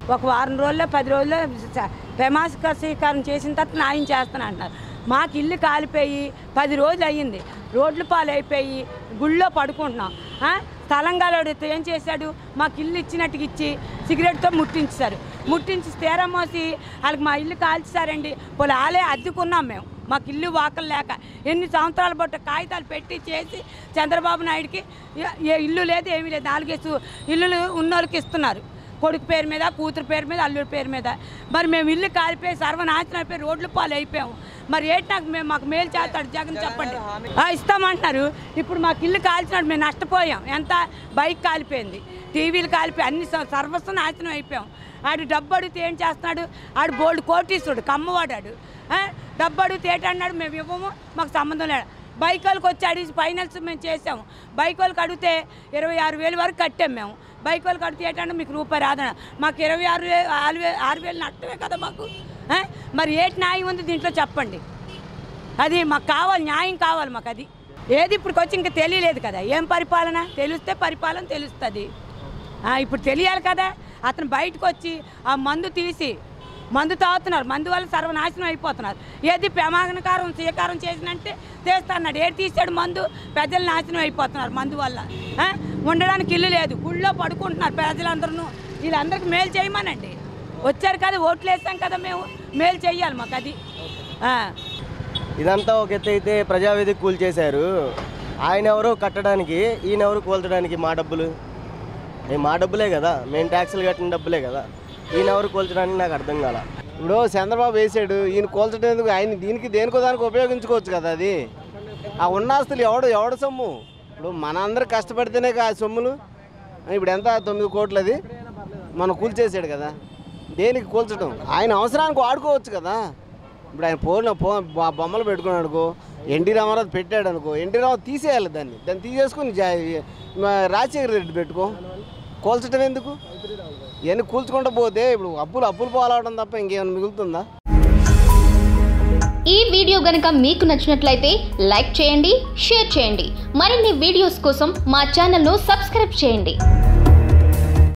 ఒక వారం రోజుల్లో పది రోజుల్లో స- ప్రమాణ స్వీకారం చేసిన తర్వాత న్యాయం చేస్తాను అంటున్నారు మాకు ఇల్లు కాలిపోయి పది రోజులు అయ్యింది రోడ్లు పాలైపోయి గుళ్ళో పడుకుంటున్నాం ఆ? స్థలం గలవాడు ఏం చేశాడు మాకు ఇల్లు ఇచ్చినట్టుగా ఇచ్చి సిగరెట్తో ముట్టించారు ముట్టించి తీరా మోసి వాళ్ళకి మా ఇల్లు కాల్చారండి వాళ్ళు ఆలే అద్దెకున్నాం మేము మాకు ఇల్లు వాకలు లేక ఎన్ని సంవత్సరాలు బట్ట కాగితాలు పెట్టి చేసి చంద్రబాబు నాయుడికి ఏ- ఏ ఇల్లు లేదు ఏమీ లేదు నాలుగేసు ఇల్లులు ఉన్నోళ్ళకి ఇస్తున్నారు కొడుకు పేరు మీద కూతురు పేరు మీద అల్లుడి పేరు మీద మరి మేము ఇల్లు కాలిపోయి సర్వనాశనం అయిపోయి రోడ్లు పాలు అయిపోయాము మరి ఏంటి నాకు మేము మాకు మేలు చేస్తాడు జగన్ చెప్పండి ఆ, ఇస్తామంటున్నారు ఇప్పుడు మాకు ఇల్లు కాల్చినాడు మేము నష్టపోయాం ఎంత బైక్ కాలిపోయింది టీవీలు కాలిపోయి అన్ని స- సర్వస్వం నాశనం అయిపోయాం ఆడు డబ్బు అడిగితే ఏం చేస్తున్నాడు ఆడు బోల్డ్ కోటీసుడు కమ్మవాడాడు ఆ, డబ్బు అడిగితే ఏంటన్నాడు మేము ఇవ్వము మాకు సంబంధం లేదు బైక్ వాళ్ళకి వచ్చి అడిగి ఫైనల్స్ మేము చేసాము బైక్ వాళ్ళకి అడిగితే ఇరవై ఆరు వేలు వరకు కట్టాం మేము బైక్ వాళ్ళకి అడిగితే ఏంటంటే మీకు రూపాయి రాదన మాకు ఇరవై ఆరు వేలు ఆరు వేలు ఆరు వేలు నష్టమే కదా మాకు ఆ? మరి ఏటి న్యాయం ఉంది దీంట్లో చెప్పండి అది మాకు కావాలి న్యాయం కావాలి మాకు అది ఏది ఇప్పుడు వచ్చి ఇంకా తెలియలేదు కదా ఏం పరిపాలన తెలిస్తే పరిపాలన తెలుస్తుంది ఆ, ఇప్పుడు తెలియాలి కదా అతను బయటకు వచ్చి ఆ మందు తీసి మందు తాగుతున్నారు మందు వల్ల సర్వనాశనం అయిపోతున్నారు ఏది ప్రమాణకారం స్వీకారం చేసినంటే చేస్తాడు ఏది తీసాడు మందు ప్రజలు నాశనం అయిపోతున్నారు మందు వల్ల ఆ? ఉండడానికి ఇల్లు లేదు గుళ్ళో పడుకుంటున్నారు ప్రజలందరూ వీళ్ళందరికీ మేలు చేయమనండి వచ్చారు కదా ఓట్లు వేసాం కదా మేము మేలు చెయ్యాలి మాకు అది ఆ. ఇదంతా ఒక ఎత్తు అయితే ప్రజావేదిక కూల్చేశారు ఆయన ఎవరు కట్టడానికి ఈయన ఎవరు కూల్చడానికి మా డబ్బులు ఏ మా డబ్బులే కదా మేము ట్యాక్సులు కట్టిన డబ్బులే కదా ఈయన ఎవరు కూల్చడానికి నాకు అర్థం కాల ఇప్పుడు చంద్రబాబు వేసాడు ఈయన కోల్చడం ఎందుకు ఆయన దీనికి దేనికో దానికి ఉపయోగించుకోవచ్చు కదా అది ఆ ఉన్న ఆస్తులు ఎవడు ఎవడు సొమ్ము ఇప్పుడు మన అందరు కష్టపడితేనే కా ఆ సొమ్ములు ఇప్పుడు ఎంత తొమ్మిది కోట్లు అది మనం కూల్చేసాడు కదా దేనికి కూల్చడం ఆయన అవసరానికి వాడుకోవచ్చు కదా ఇప్పుడు ఆయన పోన పో బొ- బొమ్మలు పెట్టుకున్నాడు అనుకో ఎన్టీ రామారావు పెట్టాడు అనుకో ఎన్టీ రామారావు తీసేయాలి దాన్ని దాన్ని తీసేసుకుని జా- మా రాజశేఖర రెడ్డి పెట్టుకో కూల్చడం ఎందుకు ఇవన్నీ కూల్చుకుంటూ పోతే ఇప్పుడు అప్పులు అప్పులు పోలాడడం తప్ప ఇంకేమైనా మిగులుతుందా ఈ వీడియో గనక మీకు నచ్చినట్లయితే లైక్ చేయండి షేర్ చేయండి మరిన్ని వీడియోస్ కోసం మా ఛానల్ను సబ్స్క్రైబ్ చేయండి